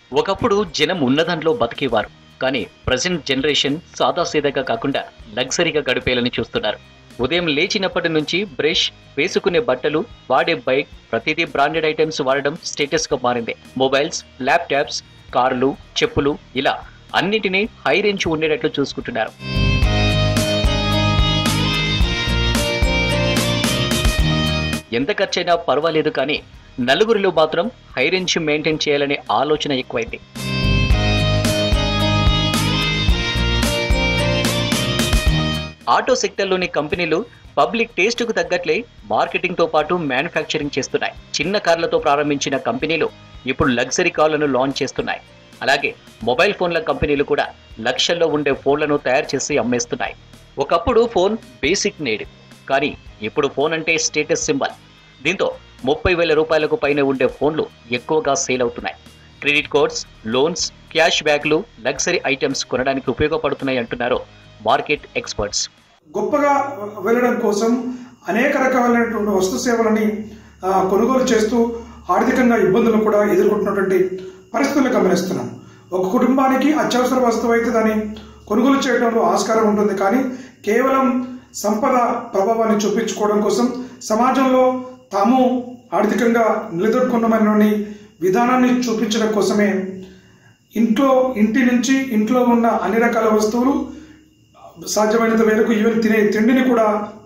ఒకప్పుడు జనం ఉన్నదాంట్లో బతికేవారు కానీ ప్రజెంట్ జనరేషన్ సాదాసీదాగా కాకుండా లగ్జరీగా గడిపేయాలని చూస్తున్నారు ఉదయం లేచినప్పటి నుంచి బ్రష్ వేసుకునే బట్టలు వాడే బైక్ ప్రతిదీ బ్రాండెడ్ ఐటమ్స్ వాడడం స్టేటస్ గా మారింది మొబైల్స్ ల్యాప్టాప్స్ కార్లు చెప్పులు ఇలా అన్నిటినీ హై రేంజ్ ఉండేటట్లు చూసుకుంటున్నారు ఎంత ఖర్చైనా పర్వాలేదు కానీ నలుగురిలో మాత్రం హై రేంజ్ మెయింటైన్ చేయాలనే ఆలోచన ఎక్కువైంది ఆటో సెక్టర్లోని కంపెనీలు పబ్లిక్ టేస్ట్కు తగ్గట్లే మార్కెటింగ్తో పాటు మ్యానుఫ్యాక్చరింగ్ చేస్తున్నాయి చిన్న కార్లతో ప్రారంభించిన కంపెనీలు ఇప్పుడు లగ్జరీ కార్లను లాంచ్ చేస్తున్నాయి అలాగే మొబైల్ ఫోన్ల కంపెనీలు కూడా లక్షల్లో ఉండే ఫోన్లను తయారు చేసి అమ్మేస్తున్నాయి ఒకప్పుడు ఫోన్ బేసిక్ నీడ్ కానీ ఇప్పుడు ఫోన్ అంటే స్టేటస్ సింబల్ దీంతో ముప్పై వేల రూపాయలకు పైన ఉండే ఫోన్లు ఎక్కువగా సేల్ అవుతున్నాయి క్రెడిట్ కార్డ్స్ లోన్స్ క్యాష్ బ్యాక్లు లగ్జరీ ఐటమ్స్ కొనడానికి ఉపయోగపడుతున్నాయి అంటున్నారు మార్కెట్ ఎక్స్పర్ట్స్ గొప్పగా వెళ్ళడం కోసం అనేక రకాలైనటువంటి వస్తు సేవలని ఆ, కొనుగోలు చేస్తూ ఆర్థికంగా ఇబ్బందులు కూడా ఎదుర్కొంటున్నటువంటి పరిస్థితులు గమనిస్తున్నాం ఒక కుటుంబానికి అత్యవసర వస్తువు అయితే దాన్ని కొనుగోలు చేయడంలో ఆస్కారం ఉంటుంది కానీ కేవలం సంపద ప్రభావాన్ని చూపించుకోవడం కోసం సమాజంలో తాము ఆర్థికంగా నిలదొక్కున్నామనే విధానాన్ని చూపించడం కోసమే ఇంట్లో ఇంటి నుంచి ఇంట్లో ఉన్న అన్ని రకాల వస్తువులు సాధ్యమైనంత మేరకు ఈవెన్ తినే తిండిని కూడా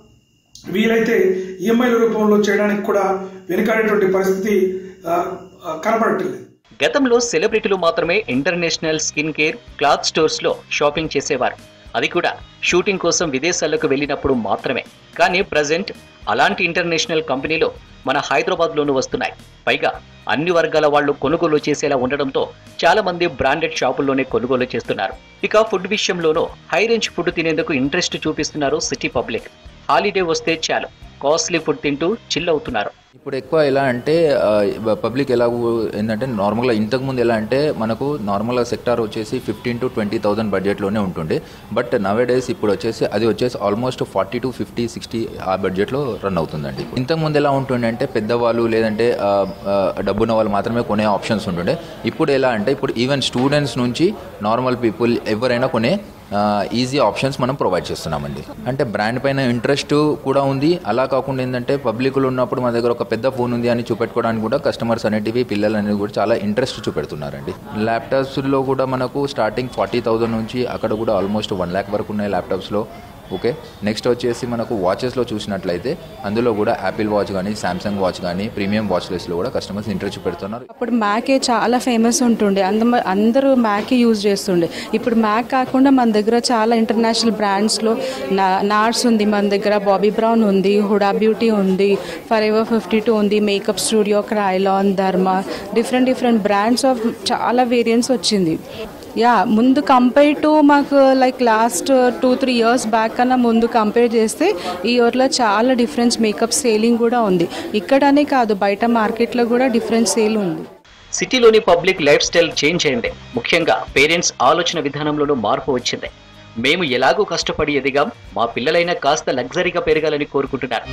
వీలైతే ఈఎంఐల రూపంలో చేయడానికి కూడా వెనుకాడేటువంటి పరిస్థితి ఆ, ఆ, కనపడట్లేదు గతంలో సెలబ్రిటీలు మాత్రమే international skin care cloth stores లో షాపింగ్ చేసేవారు అది కూడా షూటింగ్ కోసం విదేశాలకు వెళ్ళినప్పుడు మాత్రమే కానీ ప్రజెంట్ అలాంటి ఇంటర్నేషనల్ కంపెనీలు మన హైదరాబాద్ లోనూ వస్తున్నాయి పైగా అన్ని వర్గాల వాళ్ళు కొనుగోలు చేసేలా ఉండడంతో చాలా మంది బ్రాండెడ్ షాపుల్లోనే కొనుగోలు చేస్తున్నారు ఇక ఫుడ్ విషయంలోనూ హై రేంజ్ ఫుడ్ తినేందుకు ఇంట్రెస్ట్ చూపిస్తున్నారు సిటీ పబ్లిక్ హాలిడే వస్తే చాలు కాస్ట్లీ ఫుడ్ తింటూ చిల్ అవుతున్నారు ఇప్పుడు ఎక్కువ ఎలా అంటే పబ్లిక్ ఎలా ఏంటంటే నార్మల్గా ఇంతకుముందు ఎలా అంటే మనకు నార్మల్గా సెక్టార్ వచ్చేసి ఫిఫ్టీన్ టు ట్వంటీ థౌసండ్ బడ్జెట్లోనే ఉంటుండే బట్ నవే డేస్ ఇప్పుడు వచ్చేసి అది వచ్చేసి almost forty to fifty sixty ఆ బడ్జెట్లో రన్ అవుతుందండి ఇంతకుముందు ఎలా ఉంటుండే అంటే పెద్దవాళ్ళు లేదంటే ఆ, ఆ, డబ్బున్న వాళ్ళు మాత్రమే కొనే ఆప్షన్స్ ఉంటుండే ఇప్పుడు ఎలా అంటే ఇప్పుడు ఈవెన్ స్టూడెంట్స్ నుంచి నార్మల్ పీపుల్ ఎవరైనా కొనే ఈజీ ఆప్షన్స్ మనం ప్రొవైడ్ చేస్తున్నామండి అంటే బ్రాండ్ పైన ఇంట్రెస్ట్ కూడా ఉంది అలా కాకుండా ఏంటంటే పబ్లిక్లో ఉన్నప్పుడు మన దగ్గర ఒక పెద్ద ఫోన్ ఉంది అని చూపెట్టుకోవడానికి కూడా కస్టమర్స్ అనేటివి పిల్లలు అనేది కూడా చాలా ఇంట్రెస్ట్ చూపెడుతున్నారండి ల్యాప్టాప్స్లో కూడా మనకు స్టార్టింగ్ ఫార్టీ థౌజండ్ నుంచి అక్కడ కూడా ఆల్మోస్ట్ వన్ ల్యాక్ వరకు ఉన్నాయి ల్యాప్టాప్స్లో ఓకే నెక్స్ట్ వచ్చేసి మనకు వాచెస్లో చూసినట్లయితే అందులో కూడా యాపిల్ వాచ్ కానీ సామ్సంగ్ వాచ్ కానీ ప్రీమియం వాచ్ లిస్ట్లో కూడా కస్టమర్స్ ఇంట్రెస్ట్ చూపెడుతున్నారు అప్పుడు మ్యాకే చాలా ఫేమస్ ఉంటుండే అంద అందరూ మ్యాకే యూజ్ చేస్తుండే ఇప్పుడు మ్యాక్ కాకుండా మన దగ్గర చాలా ఇంటర్నేషనల్ బ్రాండ్స్లో నా నార్స్ ఉంది మన దగ్గర బాబీ బ్రౌన్ ఉంది హుడా బ్యూటీ ఉంది ఫర్ ఎవర్ ఫిఫ్టీ టూ ఉంది మేకప్ స్టూడియో క్రైలాన్ ధర్మ డిఫరెంట్ డిఫరెంట్ బ్రాండ్స్ ఆఫ్ చాలా వేరియంట్స్ వచ్చింది యా ముందు కంపేర్ టు మాకు like last two three years back కన్నా ముందు కంపేర్ చేస్తే ఈ ఇయర్లో చాలా డిఫరెన్స్ మేకప్ సేలింగ్ కూడా ఉంది ఇక్కడనే కాదు బయట మార్కెట్లో కూడా డిఫరెన్స్ సేల్ ఉంది సిటీలోని పబ్లిక్ లైఫ్ స్టైల్ చేంజ్ అయింది ముఖ్యంగా పేరెంట్స్ ఆలోచన విధానంలోనూ మార్పు వచ్చింది మేము ఎలాగో కష్టపడి ఎదిగాం మా పిల్లలైనా కాస్త లగ్జరీగా పెరగాలని కోరుకుంటున్నారు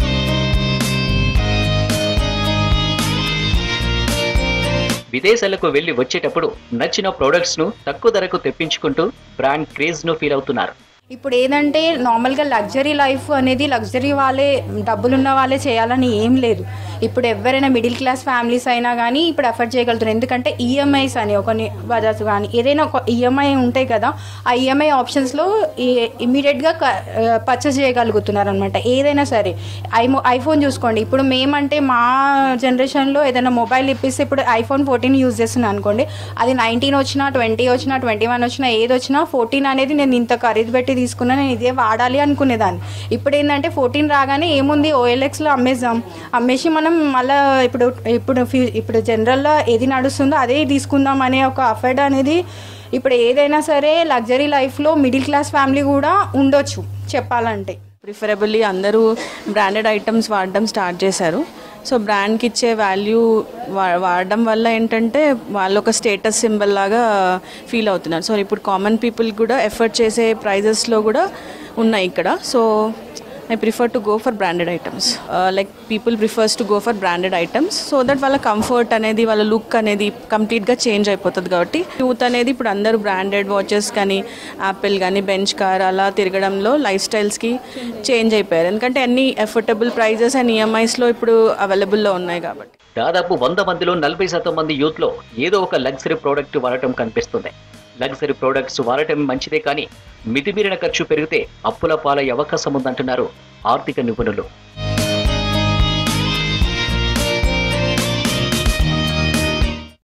విదేశాలకు వెళ్లి వచ్చేటప్పుడు నచ్చిన ప్రొడక్ట్స్ ను తక్కువ ధరకు తెప్పించుకుంటూ బ్రాండ్ క్రేజ్ ను ఫీల్ అవుతున్నారు ఇప్పుడు ఏదంటే నార్మల్గా లగ్జరీ లైఫ్ అనేది లగ్జరీ వాళ్ళే డబ్బులున్న వాళ్ళే చేయాలని ఏం లేదు ఇప్పుడు ఎవరైనా మిడిల్ క్లాస్ ఫ్యామిలీస్ అయినా కానీ ఇప్పుడు ఎఫర్ట్ చేయగలుగుతారు ఎందుకంటే ఈఎంఐస్ అని ఒక బజాజ్ కానీ ఏదైనా ఒక ఈఎంఐ ఉంటాయి కదా ఆ ఈఎంఐ ఆప్షన్స్లో ఇమీడియట్గా పర్చేస్ చేయగలుగుతున్నారు అనమాట ఏదైనా సరే ఐమో ఐఫోన్ చూసుకోండి ఇప్పుడు మేమంటే మా జనరేషన్లో ఏదైనా మొబైల్ ఇప్పిస్తే ఇప్పుడు ఐఫోన్ ఫోర్టీన్ యూజ్ చేస్తున్నాను అనుకోండి అది నైన్టీన్ వచ్చినా ట్వంటీ వచ్చినా ట్వంటీ వన్ వచ్చినా ఏది వచ్చినా ఫోర్టీన్ అనేది నేను ఇంత ఖరీదు పెట్టి తీసుకున్నా నేను ఇదే వాడాలి అనుకునేదాన్ని ఇప్పుడు ఏంటంటే ఫోర్టీన్ రాగానే ఏముంది ఓఎల్ఎక్స్లో అమ్మేద్దాం అమ్మేసి మనం మళ్ళీ ఇప్పుడు ఇప్పుడు ఫ్యూ ఇప్పుడు జనరల్లో ఏది నడుస్తుందో అదే తీసుకుందాం అనే ఒక అఫర్డ్ అనేది ఇప్పుడు ఏదైనా సరే లగ్జరీ లైఫ్లో మిడిల్ క్లాస్ ఫ్యామిలీ కూడా ఉండొచ్చు చెప్పాలంటే ప్రిఫరబుల్లీ అందరూ బ్రాండెడ్ ఐటమ్స్ వాడడం స్టార్ట్ చేశారు సో బ్రాండ్కి ఇచ్చే వాల్యూ వా వాడడం వల్ల ఏంటంటే వాళ్ళు ఒక స్టేటస్ సింబల్ లాగా ఫీల్ అవుతున్నారు సో ఇప్పుడు కామన్ పీపుల్ కూడా ఎఫర్ట్ చేసే ప్రైజెస్లో కూడా ఉన్నాయి ఇక్కడ so I prefer to go for branded items like people prefers to go for branded items so that వాళ్ళ కంఫర్ట్ అనేది వాళ్ళ లుక్ అనేది కంప్లీట్గా చేంజ్ అయిపోతుంది కాబట్టి యూత్ అనేది ఇప్పుడు అందరూ బ్రాండెడ్ వాచెస్ కానీ యాపిల్ కానీ బెంచ్ కార్ అలా తిరగడంలో లైఫ్ స్టైల్స్కి చేంజ్ అయిపోయారు ఎందుకంటే అన్ని అఫోర్డబుల్ ప్రైజెస్ అండ్ ఈఎంఐస్లో ఇప్పుడు అవైలబుల్లో ఉన్నాయి కాబట్టి దాదాపు వంద మందిలో నలభై శాతం మంది యూత్ లో ఏదో ఒక లగ్జరీ ప్రోడక్ట్ వాడటం కనిపిస్తుంది లగ్జరీ ప్రోడక్ట్స్ వాడటం మంచిదే కానీ మితిమీరిన ఖర్చు పెరిగితే అప్పుల పాలయ్యే అవకాశం ఉందంటున్నారు ఆర్థిక నిపుణులు